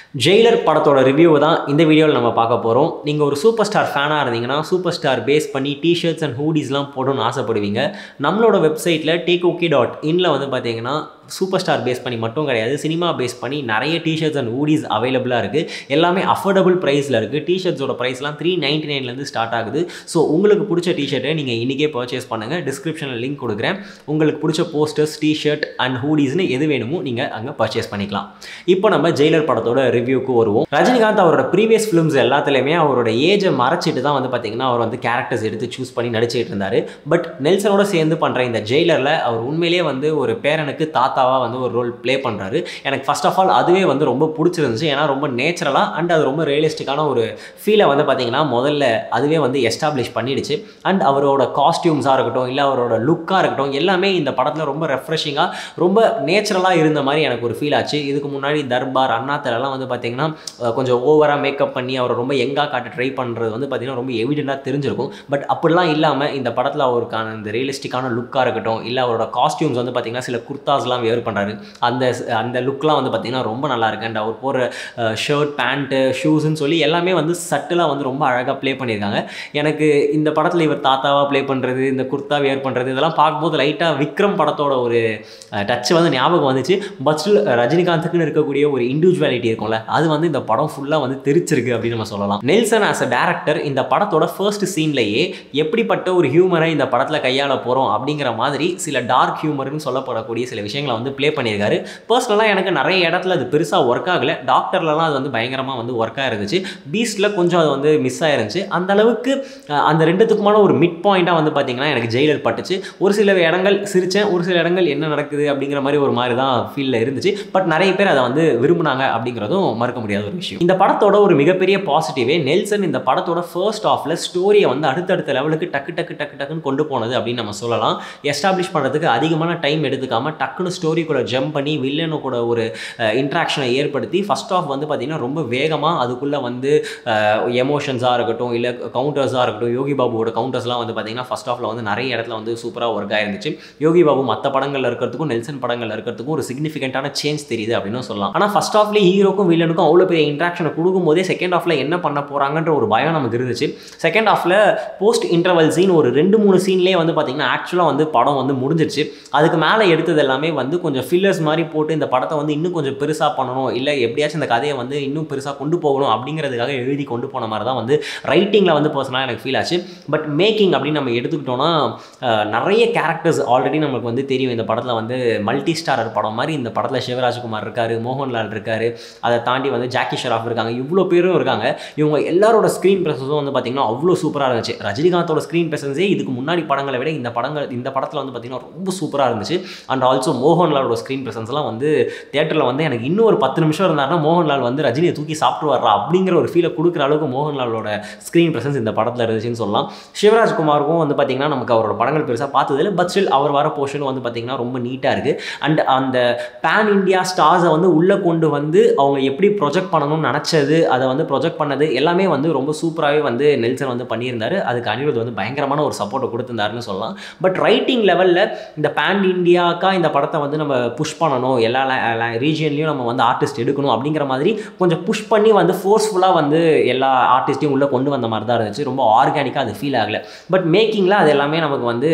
Jailer படத்தோட ரிவ்யூவை தான் இந்த வீடியோவில் நம்ம பார்க்க போகிறோம் நீங்கள் ஒரு சூப்பர் ஸ்டார் ஃபேனாக இருந்தீங்கன்னா சூப்பர் ஸ்டார் பேஸ் பண்ணி டிஷர்ட்ஸ் அண்ட் ஹூடிஸ்லாம் போடணும்னு ஆசைப்படுவீங்க நம்மளோட வெப்சைட்டில் டேக் ஓகே டாட் இனில் வந்து பார்த்தீங்கன்னா சூப்பர் ஸ்டார் பேஸ் பண்ணி மட்டும் கிடையாது சினிமா பேஸ் பண்ணி நிறைய டிஷர்ட்ஸ் அண்ட் ஹூடிஸ் அவைலபிளாக இருக்குது எல்லாமே அஃபோர்டபுள் ப்ரைஸில் இருக்குது டிஷர்ட்ஸோட ப்ரைஸ்லாம் த்ரீ நைன்ட்டி நைன்லேருந்து ஸ்டார்ட் ஆகுது ஸோ உங்களுக்கு பிடிச்ச டிஷர்ட்டை நீங்கள் இன்றைக்கே பர்ச்சேஸ் பண்ணுங்கள் டிஸ்கிரிப்ஷனில் லிங்க் கொடுக்குறேன் உங்களுக்கு பிடிச்ச போஸ்டர்ஸ் டிஷர்ட் அண்ட் ஹூடிஸ்னு எது வேணுமோ நீங்கள் அங்கே பர்ச்சேஸ் பண்ணிக்கலாம் இப்போ நம்ம ஜெயிலர் படத்தோட ரிவ்யூக்கு வருவோம் ரஜினிகாந்த் அவரோட ப்ரீவியஸ் ஃபிலிம்ஸ் எல்லாத்துலேயுமே அவரோட ஏஜை மறைச்சிட்டு தான் வந்து பார்த்தீங்கன்னா அவர் வந்து கேரக்டர்ஸ் எடுத்து சூஸ் பண்ணி நடிச்சிட்டு இருந்தார் பட் நெல்சனோட சேர்ந்து பண்ணுற இந்த ஜெயிலரில் அவர் உண்மையிலேயே வந்து ஒரு பேரனுக்கு தாத்தாவாக வந்து ஒரு ரோல் ப்ளே பண்ணுறாரு எனக்கு ஃபர்ஸ்ட் ஆஃப் ஆல் அதுவே வந்து ரொம்ப பிடிச்சிருந்துச்சு ஏன்னா ரொம்ப நேச்சுரலாக அண்ட் அது ரொம்ப ரியலிஸ்டிக்கான ஒரு ஃபீலை வந்து பார்த்தீங்கன்னா முதல்ல அதுவே வந்து எஸ்டாப்ளிஷ் பண்ணிடுச்சு அண்ட் அவரோட காஸ்டியூம்ஸாக இருக்கட்டும் இல்லை அவரோட லுக்காக இருக்கட்டும் எல்லாமே இந்த படத்தில் ரொம்ப ரெஃப்ரெஷிங்காக ரொம்ப நேச்சுரலாக இருந்த மாதிரி எனக்கு ஒரு ஃபீல் ஆச்சு இதுக்கு முன்னாடி தர்பார் அண்ணாத்தலெல்லாம் வந்து பார்த்தீங்கன்னா அஹ், கொஞ்சம் ஓவராக மேக்கப் பண்ணி அவரை ரொம்ப யங்காக காட்ட ட்ரை பண்ணுறது வந்து பார்த்தீங்கன்னா ரொம்ப எவிடெண்ட்டாக தெரிஞ்சிருக்கும் பட் அப்படிலாம் இல்லாமல் இந்த படத்தில் அவருக்கான இந்த ரியலிஸ்டிக்கான லுக்காக இருக்கட்டும் இல்லை அவரோட காஸ்டியூம்ஸ் வந்து பார்த்தீங்கன்னா சில குர்தாஸ்லாம் வேர் பண்ணுறாரு அந்த அந்த லுக்லாம் வந்து பார்த்தீங்கன்னா ரொம்ப நல்லா இருக்கு அண்ட் அவர் போகிற ஷர்ட் பேண்ட்டு ஷூஸ்ன்னு சொல்லி எல்லாமே வந்து சட்டிலாக வந்து ரொம்ப அழகாக ப்ளே பண்ணியிருக்காங்க எனக்கு இந்த படத்தில் இவர் தாத்தாவாக ப்ளே பண்ணுறது இந்த குர்தா வேர் பண்ணுறது இதெல்லாம் பார்க்கும்போது லைட்டாக விக்ரம் படத்தோட ஒரு டச் வந்து ஞாபகம் வந்துச்சு பட் ஸ்டில் ரஜினிகாந்துக்குன்னு இருக்கக்கூடிய ஒரு இண்டிவிஜுவாலிட்டி இருக்கும்ல அது வந்து இந்த படம் ஃபுல்லாக வந்து தெரிச்சிருக்கு அப்படின்னு நம்ம சொல்லலாம் நெல்சன் ஆஸ் அ டேரக்டர் இந்த படத்தோட ஃபர்ஸ்ட் சீன்லேயே எப்படிப்பட்ட ஒரு ஹியூமரை இந்த படத்தில் கையாள போகிறோம் அப்படிங்கிற மாதிரி சில டார்க் ஹியூமர்னு சொல்லப்படக்கூடிய சில விஷயங்களை வந்து ப்ளே பண்ணியிருக்காரு பர்சனலாக எனக்கு நிறைய இடத்துல அது பெருசாக ஒர்க் ஆகலை டாக்டர்லலாம் அது வந்து பயங்கரமாக வந்து ஒர்க் ஆயிருந்துச்சு பீஸ்டில் கொஞ்சம் அது வந்து மிஸ் ஆயிருந்துச்சு அந்த அளவுக்கு அஹ், அந்த ரெண்டுத்துக்குமான ஒரு மிட் பாயிண்ட்டாக வந்து பார்த்தீங்கன்னா எனக்கு ஜெயிலர் பட்டுச்சு ஒரு சில இடங்கள் சிரித்தேன் ஒரு சில இடங்கள் என்ன நடக்குது அப்படிங்கிற மாதிரி ஒரு மாதிரி தான் ஃபீலில் இருந்துச்சு பட் நிறைய பேர் அதை வந்து விரும்புனாங்க அப்படிங்கிறதும் மறக்க முடியாத ஒரு விஷயம் இந்த படத்தோட ஒரு மிகப்பெரிய பாசிட்டிவே நெல்சன் இந்த படத்தோட ஃபர்ஸ்ட் ஆஃப்ல ஸ்டோரியை வந்து அடுத்தடுத்த லெவலுக்கு டக்கு டக்கு டக்கு டக்குன்னு கொண்டு போனது அப்படின்னு நம்ம சொல்லலாம் எஸ்டாப்ளிஷ் பண்ணுறதுக்கு அதிகமான டைம் எடுத்துக்காம டக்குன்னு ஸ்டோரி கூட ஜம்ப் பண்ணி வில்லனு கூட ஒரு இன்ட்ராக்ஷனை ஏற்படுத்தி ஃபர்ஸ்ட் ஆஃப் வந்து பார்த்தீங்கன்னா ரொம்ப வேகமாக அதுக்குள்ளே வந்து எமோஷன்ஸாக இருக்கட்டும் இல்லை கவுண்டர்ஸாக இருக்கட்டும் யோகி பாபுவோட கவுண்டர்ஸ்லாம் வந்து பார்த்தீங்கன்னா ஃபர்ஸ்ட் ஆஃப்ல வந்து நிறைய இடத்துல வந்து சூப்பராக ஒர்க் ஆயிருந்துச்சு யோகி பாபு மற்ற படங்களில் இருக்கிறதுக்கும் நெல்சன் படங்களில் இருக்கிறதுக்கும் ஒரு சிக்னிஃபிகண்ட்டான சேஞ்ச் தெரியுது அப்படின்னு சொல்லலாம் ஆனால் ஃபர்ஸ்ட் ஆஃப்லேயே ஹீரோக்கும் வில்லனுக்கும் அவ்வளோ பெரிய இன்ட்ராக்ஷனை கொடுக்கும்போதே செகண்ட் ஆஃப்ல என்ன பண்ண போகிறாங்கன்ற ஒரு பயம் நமக்கு இருந்துச்சு செகண்ட் ஆஃப்ல போஸ்ட் இன்டர்வல் சீன் ஒரு ரெண்டு மூணு சீன்லேயே வந்து பார்த்தீங்கன்னா ஆக்சுவலாக வந்து படம் வந்து முடிஞ்சிருச்சு அதுக்கு மேலே எடுத்தது எல்லாமே வந்து கொஞ்சம் ஃபில்லர்ஸ் மாதிரி போட்டு இந்த படத்தை வந்து இன்னும் கொஞ்சம் பெருசாக பண்ணணும் இல்லை எப்படியாச்சும் இந்த கதையை வந்து இன்னும் பெருசாக கொண்டு போகணும் அப்படிங்கிறதுக்காக எழுதி கொண்டு போன மாதிரி தான் வந்து ரைட்டிங்கில் வந்து பர்சனலாக எனக்கு ஃபீல் ஆச்சு பட் மேக்கிங் அப்படின்னு நம்ம எடுத்துக்கிட்டோம்னா அஹ், நிறைய கேரக்டர்ஸ் ஆல்ரெடி நமக்கு வந்து தெரியும் இந்த படத்தில் வந்து மல்டி ஸ்டாரர் படம் மாதிரி இந்த படத்தில் சிவராஜ்குமார் இருக்காரு மோகன்லால் இருக்காரு அதை தாண்டி வந்து ஜாக்கி ஷெராஃப் இருக்காங்க இவ்வளோ பேரும் இருக்காங்க இவங்க எல்லாரோட ஸ்க்ரீன் ப்ரெசன்ஸும் வந்து பார்த்திங்கன்னா அவ்வளோ சூப்பராக இருந்துச்சு ரஜினிகாந்தோட ஸ்க்ரீன் ப்ரெசன்ஸே இதுக்கு முன்னாடி படங்களை விட இந்த படங்கள் இந்த படத்தில் வந்து பார்த்திங்கன்னா ரொம்ப சூப்பராக இருந்துச்சு அண்ட் ஆல்சோ மோகன்லாலோட ஸ்க்ரீன் ப்ரெசன்ஸ்லாம் வந்து தேட்டரில் வந்து எனக்கு இன்னும் ஒரு பத்து நிமிஷம் இருந்தாருன்னா மோகன்லால் வந்து ரஜினியை தூக்கி சாப்பிட்டு வர்றா அப்படிங்கிற ஒரு ஃபீலை கொடுக்குற அளவுக்கு மோகன்லாலோட ஸ்க்ரீன் ப்ரெசன்ஸ் இந்த படத்தில் இருந்துச்சுன்னு சொல்லலாம் சிவராஜ்குமாருக்கும் வந்து பார்த்திங்கன்னா நமக்கு அவரோட படங்கள் பெருசாக பார்த்ததில்ல பட் ஸ்டில் அவர் வர போர்ஷனும் வந்து பார்த்திங்கன்னா ரொம்ப நீட்டாக இருக்குது அண்ட் அந்த பேன் இண்டியா ஸ்டார்ஸை வந்து உள்ளே கொண்டு வந்து அவங்க எப்படி ப்ரொஜெக்ட் பண்ணணும்னு நினச்சது அதை வந்து ப்ரொஜெக்ட் பண்ணது எல்லாமே வந்து ரொம்ப சூப்பராகவே வந்து நெல்சன் வந்து பண்ணியிருந்தாரு அதுக்கு அனிருத் வந்து பயங்கரமான ஒரு சப்போர்ட்டை கொடுத்திருந்தாருன்னு சொல்லலாம் பட் ரைட்டிங் லெவலில் இந்த பேன் இண்டியாக்கா இந்த படத்தை வந்து நம்ம புஷ் பண்ணணும் எல்லா ரீஜியன்லையும் நம்ம வந்து ஆர்டிஸ்ட் எடுக்கணும் அப்படிங்கிற மாதிரி கொஞ்சம் புஷ் பண்ணி வந்து ஃபோர்ஸ்ஃபுல்லாக வந்து எல்லா ஆர்டிஸ்ட்டையும் உள்ளே கொண்டு வந்த மாதிரி தான் இருந்துச்சு ரொம்ப ஆர்கானிக்காக அது ஃபீல் ஆகலை பட் மேக்கிங்கில் அது எல்லாமே நமக்கு வந்து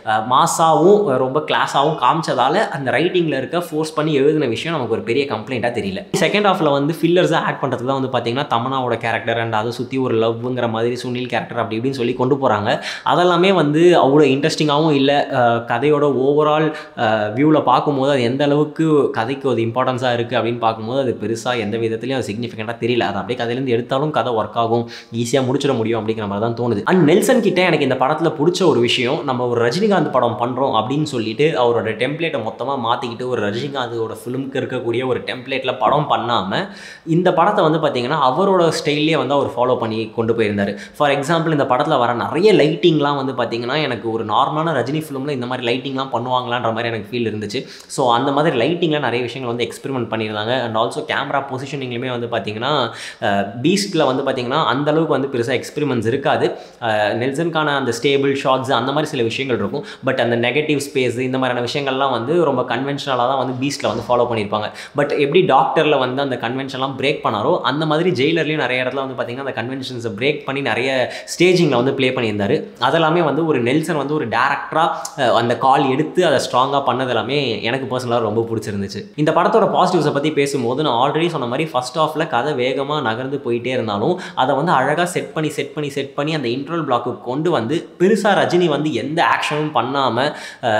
மாசாவும் ரொம்ப கிளாஸாகவும் காமிச்சதால அந்த ரைட்டிங்கில் இருக்க ஃபோர்ஸ் பண்ணி எழுதின விஷயம் நமக்கு ஒரு பெரிய கம்ப்ளைண்ட்டாக தெரியல செகண்ட் ஹாஃபில் வந்து ஃபில்லர்ஸாக ஆட் பண்ணுறதுக்கு தான் வந்து பார்த்தீங்கன்னா தமனாவோட கேரக்டர் அண்ட் அதை சுற்றி ஒரு லவ்ங்கிற மாதிரி சுனில் கேரக்டர் அப்படி இப்படின்னு சொல்லி கொண்டு போகிறாங்க அதெல்லாமே வந்து அவ்வளோ இன்ட்ரெஸ்டிங்காகவும் இல்லை அஹ், கதையோட ஓவரால் வியூவில் பார்க்கும்போது அது எந்த அளவுக்கு கதைக்கு ஒரு இம்பார்ட்டன்ஸாக இருக்குது அப்படின்னு பார்க்கும்போது அது பெருசாக எந்த விதத்துலையும் அது சிக்னிஃபிகண்ட்டாக தெரியல அது அப்படியே கதையிலேருந்து எடுத்தாலும் கதை ஒர்க் ஆகும் ஈஸியாக முடிச்சிட முடியும் அப்படிங்கிற மாதிரி தான் தோணுது அண்ட் நெல்சன் கிட்ட எனக்கு இந்த படத்தில் பிடிச்ச ஒரு விஷயம் நம்ம ஒரு ரஜினிகாந்த் படம் பண்ணுறோம் அப்படின்னு சொல்லிட்டு அவரோட டெம்ப்ளேட்டை மொத்தமாக மாற்றிக்கிட்டு ஒரு ரஜினிகாந்தோட ஃபிலிமுக்கு இருக்கக்கூடிய ஒரு டெம்ப்ளேட்டில் படம் பண்ணாமல் இந்த படத்தை வந்து பார்த்தீங்கன்னா அவரோட ஸ்டைல்லே வந்து அவர் ஃபாலோ பண்ணி கொண்டு போயிருந்தார் ஃபார் எக்ஸாம்பிள் இந்த படத்தில் வர நிறைய லைட்டிங்லாம் வந்து பார்த்தீங்கன்னா எனக்கு ஒரு நார்மலான ரஜினி ஃபிலிமில் இந்த மாதிரி லைட்டிங்லாம் பண்ணுவாங்களான்ற மாதிரி எனக்கு ஃபீல் இருந்துச்சு ஸோ அந்த மாதிரி லைட்டிங்கில் நிறைய விஷயங்கள் வந்து எக்ஸ்பெரிமெண்ட் பண்ணியிருந்தாங்க அண்ட் ஆல்சோ கேமரா பொசிஷனிங்லையுமே வந்து பார்த்தீங்கன்னா பீஸ்ட்டில் வந்து பார்த்தீங்கன்னா அந்த அளவுக்கு வந்து பெருசாக எக்ஸ்பெரிமெண்ட்ஸ் இருக்காது அஹ் நெல்சனுக்கான அந்த ஸ்டேபிள் ஷாட்ஸ் அந்த மாதிரி சில விஷயங்கள் இருக்கும் பட் அந்த நெகட்டிவ் ஸ்பேஸ் இந்த மாதிரியான விஷயங்கள்லாம் வந்து ரொம்ப கன்வென்ஷனலாக தான் வந்து பீஸ்ட்டில் வந்து ஃபாலோ பண்ணியிருப்பாங்க பட் எப்படி டாக்டரில் வந்து அந்த கன்வென்ஷன்லாம் பிரேக் பண்ணாரோ அந்த மாதிரி ஜெயிலர்லேயும் நிறைய இடத்துல வந்து பார்த்தீங்கன்னா அந்த கன்வென்ஷன்ஸை பிரேக் பண்ணி நிறைய ஸ்டேஜிங்கில் வந்து ப்ளே பண்ணியிருந்தாரு அதெல்லாமே வந்து ஒரு நெல்சன் வந்து ஒரு டேரக்டராக அந்த கால் எடுத்து அதை ஸ்ட்ராங்காக பண்ணது எல்லாமே எனக்கு பர்சனலாக ரொம்ப பிடிச்சிருந்துச்சு இந்த படத்தோட பாசிட்டிவ்ஸை பற்றி பேசும்போது நான் ஆல்ரெடி சொன்ன மாதிரி ஃபர்ஸ்ட் ஆஃபில் கதை வேகமாக நகர்ந்து போயிட்டே இருந்தாலும் அதை வந்து அழகாக செட் பண்ணி செட் பண்ணி செட் பண்ணி அந்த இன்ட்ரோல் பிளாக்கு கொண்டு வந்து பெருசாக ரஜினி வந்து எந்த ஆக்ஷனும் பண்ணாமல்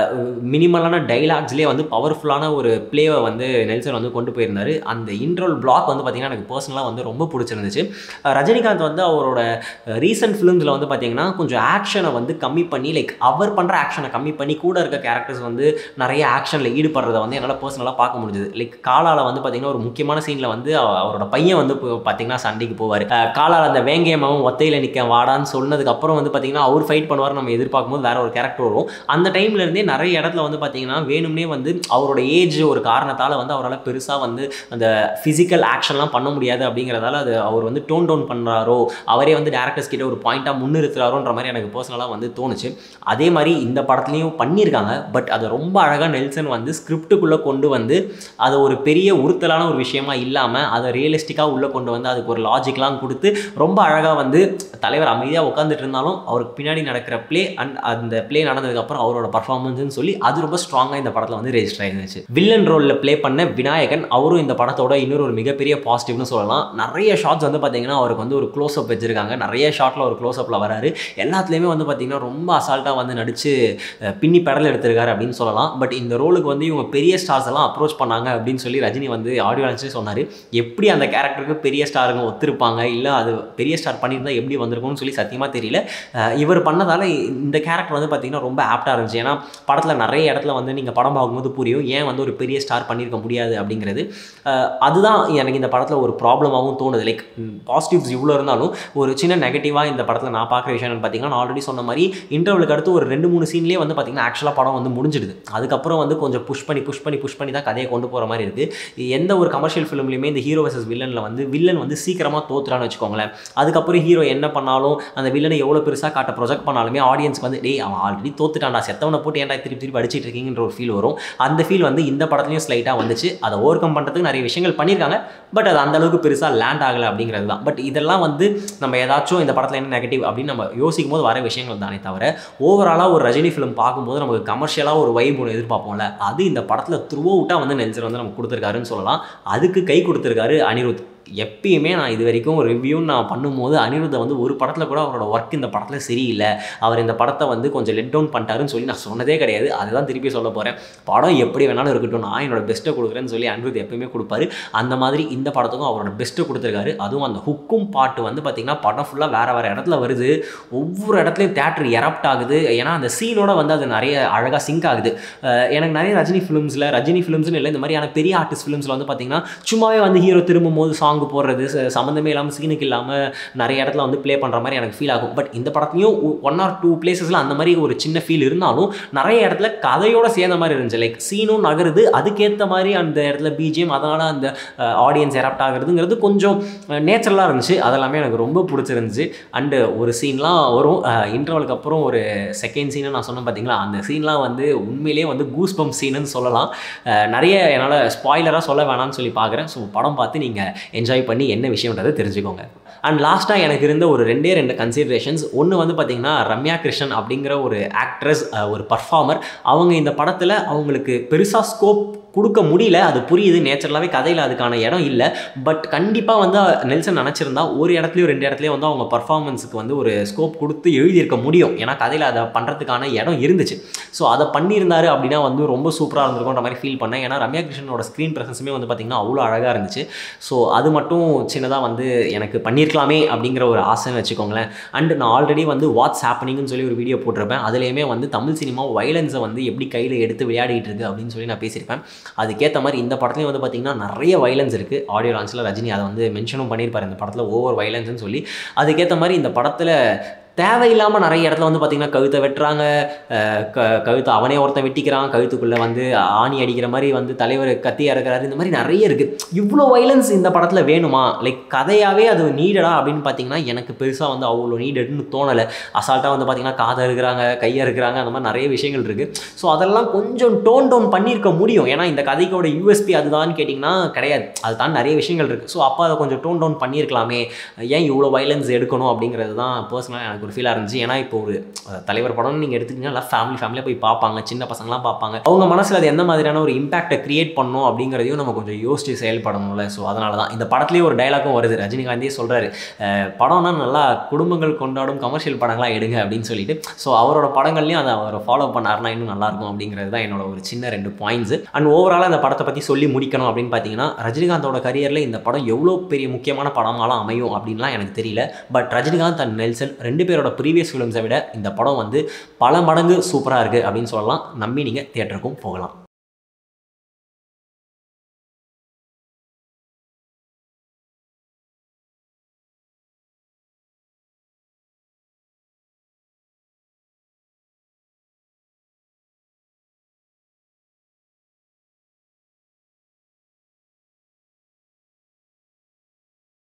மினிமலான டைலாக்ஸ்லேயே வந்து பவர்ஃபுல்லான ஒரு ப்ளேவை வந்து நெல்சன் வந்து கொண்டு போயிருந்தாரு அந்த இன்ட்ரோல் பிளாக் வந்து பார்த்திங்கன்னா எனக்கு பர்சனலாக வந்து ரொம்ப பிடிச்சிருந்துச்சு அஹ் ரஜினிகாந்த் வந்து அவரோட ரீசெண்ட் ஃபிலிம்ஸில் வந்து பார்த்தீங்கன்னா கொஞ்சம் ஆக்ஷனை வந்து கம்மி பண்ணி லைக் அவர் பண்ணுற ஆக்ஷனை கம்மி பண்ணி கூட இருக்க கேரக்டர்ஸ் வந்து நிறைய ஆக்ஷனில் ஈடுபடுறதை வந்து என்னால் பர்சனலாக பார்க்க முடிஞ்சது லைக் காலால் வந்து பார்த்தீங்கன்னா ஒரு முக்கியமான சீனில் வந்து அவ- அவரோட பையன் வந்து இப்போ பார்த்தீங்கன்னா சண்டைக்கு போவார் காலால் அந்த வேங்கேயமாவும் ஒத்தையில் நிற்க வாடான்னு சொன்னதுக்கப்புறம் வந்து பார்த்தீங்கன்னா அவர் ஃபைட் பண்ணுவார் நம்ம எதிர்பார்க்கும்போது வேற ஒரு கேரக்டர் வரும் அந்த டைம்ல இருந்தே நிறைய இடத்துல வந்து பார்த்தீங்கன்னா வேணும்னே வந்து அவரோட ஏஜ் ஒரு காரணத்தால் வந்து அவரால் பெருசாக வந்து அந்த ஃபிசிக்கல் ஆக்ஷன்லாம் பண்ண முடியாது அப்படிங்கிறதால அது அவர் வந்து டோன் டவுன் பண்ணுறாரோ அவரே வந்து டேரக்டர்ஸ் கிட்ட ஒரு பாயிண்ட்டாக முன்னிறுத்துறாரோன்ற மாதிரி எனக்கு பர்சனலாக வந்து தோணுச்சு அதே மாதிரி இந்த படத்துலையும் பண்ணியிருக்காங்க பட் அதை ரொம்ப அழகாக நெல்சன் வந்து ஸ்கிரிப்டுக்குள்ளே கொண்டு வந்து அதை ஒரு பெரிய உறுத்தலான ஒரு விஷயமா இல்லாமல் அதை ரியலிஸ்டிக்காக உள்ளே கொண்டு வந்து அதுக்கு ஒரு லாஜிக்லாம் கொடுத்து ரொம்ப அழகாக வந்து தலைவர் அமைதியாக உட்காந்துட்டு இருந்தாலும் அவருக்கு பின்னாடி நடக்கிற ப்ளே அண்ட் அந்த ப்ளே நடந்ததுக்கப்புறம் அவரோட பர்ஃபார்மன்ஸ்னு சொல்லி அது ரொம்ப ஸ்ட்ராங்காக இந்த படத்தில் வந்து ரெஜிஸ்டர் ஆயிருந்துச்சு வில்லன் ரோலில் ப்ளே பண்ண விநாயகன் அவரும் இந்த படத்தோட இன்னொரு ஒரு மிகப்பெரிய பாசிட்டிவ்னு சொல்லலாம் நிறைய ஷாட்ஸ் வந்து பார்த்தீங்கன்னா அவருக்கு வந்து ஒரு க்ளோஸ் அப் வச்சிருக்காங்க நிறைய ஷாட்டில் ஒரு க்ளோஸ் அப்பில் வராரு எல்லாத்துலேயுமே வந்து பார்த்தீங்கன்னா ரொம்ப அசால்ட்டாக வந்து நடிச்சு அஹ், பின்னி பெடல் எடுத்திருக்காரு அப்படின்னு சொல்லலாம் பட் இந்த ரோலுக்கு வந்து இவங்க பெரிய ஸ்டார்ஸ் எல்லாம் அப்ரோச் பண்ணாங்க அப்படின்னு சொல்லி ரஜினி வந்து ஆடியோ லான்ச்லேயே சொன்னார் எப்படி அந்த கேரக்டருக்கு பெரிய ஸ்டாருங்க ஒத்துருப்பாங்க இல்லை அது பெரிய ஸ்டார் பண்ணியிருந்தா எப்படி வந்திருக்கும்னு சொல்லி சத்தியமாக தெரியல அஹ், இவர் பண்ணதால இந்த கேரக்டர் வந்து பார்த்தீங்கன்னா ரொம்ப ஆப்டாக இருந்துச்சு ஏன்னா படத்தில் நிறைய இடத்துல வந்து நீங்கள் படம் பார்க்கும்போது புரியும் ஏன் வந்து ஒரு பெரிய ஸ்டார் பண்ணியிருக்க முடியாது அப்படிங்கிறது அஹ், அதுதான் எனக்கு இந்த படத்தில் ஒரு ப்ராப்ளமாகவும் தோணுது லைக் பாசிட்டிவ்ஸ் இவ்வளோ இருந்தாலும் ஒரு சின்ன நெகட்டிவாக இந்த படத்தில் நான் பார்க்குற விஷயம் என்னன்னு பார்த்தீங்கன்னா நான் ஆல்ரெடி சொன்ன மாதிரி இன்டர்வலுக்கு அடுத்து ஒரு ரெண்டு மூணு சீன்லேயே வந்து பார்த்தீங்கன்னா ஆக்சுவலாக படம் வந்து முடிஞ்சிடுது அதுக்கப்புறம் வந்து கொஞ்சம் புஷ் பண்ணி புஷ் பண்ணி புஷ் பண்ணி தான் கதையை கொண்டு போகிற மாதிரி இருக்குது எந்த ஒரு கமர்ஷியல் ஃபிலிம்லையுமே இந்த ஹீரோ வர்சஸ் வில்லனில் வந்து வில்லன் வந்து சீக்கிரமாக தோத்துறான்னு வச்சுக்கோங்களேன் அதுக்கப்புறம் ஹீரோ என்ன பண்ணாலும் அந்த வில்லனை எவ்வளோ பெருசாக காட்ட ப்ரொஜெக்ட் பண்ணாலுமே ஆடியன்ஸ்க்கு வந்து டேய் அவன் ஆல்ரெடி தோத்துட்டான்டா செத்தவனை போட்டு ஏன்டா திருப்பி திருப்பி அடிச்சிட்டு இருக்கீங்கன்ற ஒரு ஃபீல் வரும் அந்த ஃபீல் வந்து இந்த படத்துலையும் ஸ்லைட்டாக வந்துச்சு அதை ஓவர் கம் பண்ணுறதுக்கு நிறைய விஷயங்கள் பண்ணியிருக்காங்க பட் அது அந்த அளவுக்கு பெருசாக லேண்ட் ஆகலை அப்படிங்கிறது தான் பட் இதெல்லாம் வந்து நம்ம ஏதாச்சும் இந்த படத்தில் என்ன நெகட்டிவ் அப்படின்னு நம்ம யோசிக்கும் போது வர விஷயங்கள் தானே தவிர ஓவராலாக ஒரு ரஜினி ஃபிலிம் பார்க்கும்போது நமக்கு கமர்ஷியலாக ஒரு வைப் ஒன்று எதிர்பார்ப்போம்ல அது இந்த படத்தில் த்ரூ அவுட்டாக வந்து நெல்சன் வந்து நமக்கு கொடுத்துருக்காருன்னு சொல்லலாம் அதுக்கு கை கொடுத்துருக்காரு அனிருத் எப்பயுமே நான் இது வரைக்கும் ஒரு ரிவ்யூன்னு நான் பண்ணும்போது அனிருத்தை வந்து ஒரு படத்தில் கூட அவரோட ஒர்க் இந்த படத்தில் சரியில்லை அவர் இந்த படத்தை வந்து கொஞ்சம் லெட் டவுன் பண்ணிட்டாருன்னு சொல்லி நான் சொன்னதே கிடையாது அதுதான் திருப்பி சொல்ல போகிறேன் படம் எப்படி வேணாலும் இருக்கட்டும் நான் என்னோட பெஸ்ட்டை கொடுக்குறேன்னு சொல்லி அனிருத் எப்பயுமே கொடுப்பாரு அந்த மாதிரி இந்த படத்துக்கும் அவரோட பெஸ்ட்டை கொடுத்துருக்காரு அதுவும் அந்த ஹுக்கும் பாட்டு வந்து பார்த்திங்கன்னா படம் ஃபுல்லாக வேறு வேறு இடத்துல வருது ஒவ்வொரு இடத்துலையும் தேட்டர் எரப்ட் ஆகுது ஏன்னா அந்த சீனோட வந்து அது நிறைய அழகாக சிங்க் ஆகுது அஹ் எனக்கு நிறைய ரஜினி ஃபிலிம்ஸில் ரஜினி ஃபிலிம்ஸ்னு இல்லை இந்த மாதிரியான பெரிய ஆர்டிஸ்ட் ஃபிலிம்ஸில் வந்து பார்த்திங்கன்னா சும்மாவே வந்து ஹீரோ திரும்பும் போது சாங் போடுறது ச- சம்மந்தமே இல்லாமல் சீனுக்கு இல்லாமல் நிறைய இடத்துல வந்து ப்ளே பண்ணுற மாதிரி எனக்கு ஃபீல் ஆகும் பட் இந்த படத்துலையும் ஒன் ஆர் டூ பிளேசஸில் அந்த மாதிரி ஒரு சின்ன ஃபீல் இருந்தாலும் நிறைய இடத்துல கதையோட சேர்ந்த மாதிரி இருந்துச்சு லைக் சீனும் நகருது அதுக்கேற்ற மாதிரி அந்த இடத்துல பிஜிஎம் அதனால் அந்த ஆடியன்ஸ் எரப்ட் ஆகுறதுங்கிறது கொஞ்சம் நேச்சுரலாக இருந்துச்சு அதெல்லாமே எனக்கு ரொம்ப பிடிச்சிருந்துச்சு அண்டு ஒரு சீன்லாம் வரும் இன்டர்வலுக்கு அப்புறம் ஒரு செகண்ட் சீனை நான் சொன்னேன் பார்த்தீங்களா அந்த சீன்லாம் வந்து உண்மையிலேயே வந்து கூஸ் பம்ப் சீனுன்னு சொல்லலாம் அஹ் நிறைய என்னால் ஸ்பாய்லராக சொல்ல வேணாம்னு சொல்லி பார்க்குறேன் ஸோ படம் பார்த்து நீங்கள் என்ஜாய் பண்ணி என்ன விஷயம்ன்றதை தெரிஞ்சுக்கோங்க அண்ட் லாஸ்ட்டாக எனக்கு இருந்த ஒரு ரெண்டே ரெண்டு கன்சிடரேஷன்ஸ் ஒன்று வந்து பார்த்தீங்கன்னா ரம்யா கிருஷ்ணன் அப்படிங்கிற ஒரு ஆக்ட்ரஸ் ஒரு பர்ஃபார்மர் அவங்க இந்த படத்தில் அவங்களுக்கு பெருசாக ஸ்கோப் கொடுக்க முடியல அது புரியுது நேச்சுரலாகவே கதையில் அதுக்கான இடம் இல்லை பட் கண்டிப்பாக வந்து நெல்சன் நினச்சிருந்தா ஒரு இடத்துலையும் ரெண்டு இடத்துலையும் வந்து அவங்க பர்ஃபார்மன்ஸுக்கு வந்து ஒரு ஸ்கோப் கொடுத்து எழுதியிருக்க முடியும் ஏன்னா கதையில் அதை பண்ணுறதுக்கான இடம் இருந்துச்சு ஸோ அதை பண்ணியிருந்தாரு அப்படின்னா வந்து ரொம்ப சூப்பராக இருந்திருக்கும்ன்ற மாதிரி ஃபீல் பண்ணேன் ஏன்னா ரம்யா கிருஷ்ணனோட ஸ்க்ரீன் ப்ரெசன்ஸுமே வந்து பார்த்திங்கன்னா அவ்வளோ அழகாக இருந்துச்சு ஸோ அது மட்டும் சின்னதாக வந்து எனக்கு பண்ணியிருக்கலாமே அப்படிங்கிற ஒரு ஆசைன்னு வச்சுக்கோங்களேன் அண்ட் நான் ஆல்ரெடி வந்து வாட்ஸ் ஹேப்பனிங்னு சொல்லி ஒரு வீடியோ போட்டிருப்பேன் அதுலேயுமே வந்து தமிழ் சினிமா வைலன்ஸை வந்து எப்படி கையில் எடுத்து விளையாடிட்டு இருக்கு அப்படின்னு சொல்லி நான் பேசியிருப்பேன் அதுக்கேற்ற மாதிரி இந்த படத்துலையும் வந்து பார்த்திங்கன்னா நிறைய வைலன்ஸ் இருக்குது ஆடியோ லான்ச்சில் ரஜினி அதை வந்து மென்ஷனும் பண்ணியிருப்பார் இந்த படத்தில் ஓவர் வைலன்ஸ்னு சொல்லி அதுக்கேற்ற மாதிரி இந்த படத்தில் தேவையில்லாமல் நிறைய இடத்துல வந்து பார்த்திங்கன்னா கழுத்தை வெட்டுறாங்க அஹ் க கழுத்தை அவனே ஒருத்தன் வெட்டிக்கிறான் கழுத்துக்குள்ளே வந்து ஆணி அடிக்கிற மாதிரி வந்து தலைவர் கத்தி இறக்குறாரு இந்த மாதிரி நிறைய இருக்குது இவ்வளோ வைலன்ஸ் இந்த படத்தில் வேணுமா லைக் கதையாகவே அது நீடடா அப்படின்னு பார்த்தீங்கன்னா எனக்கு பெருசாக வந்து அவ்வளோ நீடட்னு தோணலை அசால்ட்டாக வந்து பார்த்திங்கன்னா காதை இருக்கிறாங்க கையை இருக்கிறாங்க அந்த மாதிரி நிறைய விஷயங்கள் இருக்குது ஸோ அதெல்லாம் கொஞ்சம் டோன் டவுன் பண்ணியிருக்க முடியும் ஏன்னா இந்த கதைக்கோட யூஎஸ்பி அதுதான்னு கேட்டிங்கன்னா கிடையாது அது தான் நிறைய விஷயங்கள் இருக்குது ஸோ அப்போ அதை கொஞ்சம் டோன் டவுன் பண்ணியிருக்கலாமே ஏன் இவ்வளோ வைலன்ஸ் எடுக்கணும் அப்படிங்கிறது தான் பர்சனலாக எனக்கு ஒரு ஃபீலாக இருந்துச்சு ஏன்னா இப்போ ஒரு அஹ், தலைவர் படம்னு நீங்கள் எடுத்துக்கிட்டீங்கன்னா ஃபேமிலி ஃபேமிலியாக போய் பார்ப்பாங்க சின்ன பசங்களாம் பார்ப்பாங்க அவங்க மனசில் அது எந்த மாதிரியான ஒரு இம்பாக்டை கிரியேட் பண்ணும் அப்படிங்கிறதையும் நம்ம கொஞ்சம் யோசிச்சு செயல்படணும்ல ஸோ அதனால தான் இந்த படத்துலேயே ஒரு டைலாக்கும் வருது ரஜினிகாந்தே சொல்கிறாரு படம்னா நல்லா குடும்பங்கள் கொண்டாடும் கமர்ஷியல் படங்களாக எடுங்க அப்படின்னு சொல்லிட்டு ஸோ அவரோட படங்கள்லையும் அதை அவர் ஃபாலோ பண்ணாருன்னா இன்னும் நல்லாயிருக்கும் அப்படிங்கிறது தான் என்னோட ஒரு சின்ன ரெண்டு பாயிண்ட்ஸ் அண்ட் ஓவராலாக இந்த படத்தை பற்றி சொல்லி முடிக்கணும் அப்படின்னு பார்த்தீங்கன்னா ரஜினிகாந்தோட கரியரில் இந்த படம் எவ்வளோ பெரிய முக்கியமான படமாலாம் அமையும் அப்படின்லாம் எனக்கு தெரியல பட் ரஜினிகாந்த் அண்ட் நெல்சன் ரெண்டு பேரோட ப்ரீவியஸ் ஃபிலிம்ஸை விட இந்த படம் வந்து பல மடங்கு சூப்பராக இருக்குது அப்படின்னு சொல்லலாம் நம்பி நீங்கள் தியேட்டருக்கும் போகலாம்